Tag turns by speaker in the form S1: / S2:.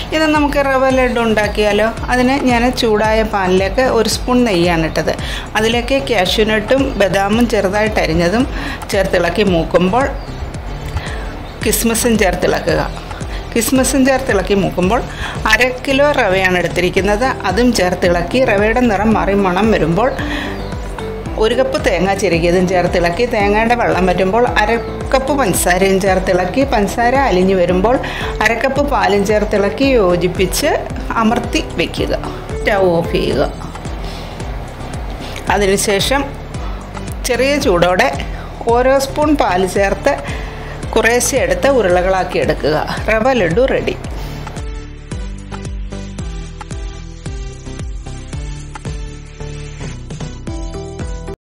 S1: ഇത് നമുക്ക് റവ ലഡു ഉണ്ടാക്കിയാലോ അതിന് ഞാൻ ചൂടായ പാനിലേക്ക് ഒരു സ്പൂൺ നെയ്യാണ് ഇട്ടത് അതിലേക്ക് കാഷ്യൂനട്ടും ബദാമും ചെറുതായിട്ട് അരിഞ്ഞതും ചേർത്തിളക്കി മൂക്കുമ്പോൾ കിസ്മിസും ചേർത്തിളക്കുക കിസ്മിസും ചേർത്തിളക്കി മൂക്കുമ്പോൾ അര കിലോ റവയാണ് എടുത്തിരിക്കുന്നത് അതും ചേർത്തിളക്കി റവയുടെ നിറം മാറി മണം വരുമ്പോൾ ഒരു കപ്പ് തേങ്ങ ചിരകിയതും ചേർത്തിളക്കി തേങ്ങയുടെ വെള്ളം വറ്റുമ്പോൾ അര കപ്പ് പഞ്ചസാരയും ചേർത്തിളക്കി പഞ്ചസാര അലിഞ്ഞു വരുമ്പോൾ അരക്കപ്പ് പാലും ചേർത്തിളക്കി യോജിപ്പിച്ച് അമർത്തി വയ്ക്കുക സ്റ്റൗ ഓഫ് ചെയ്യുക അതിനുശേഷം ചെറിയ ചൂടോടെ ഓരോ സ്പൂൺ പാല് ചേർത്ത് കുറേശ്ശെ എടുത്ത് ഉരുളകളാക്കി എടുക്കുക റവ ലഡു റെഡി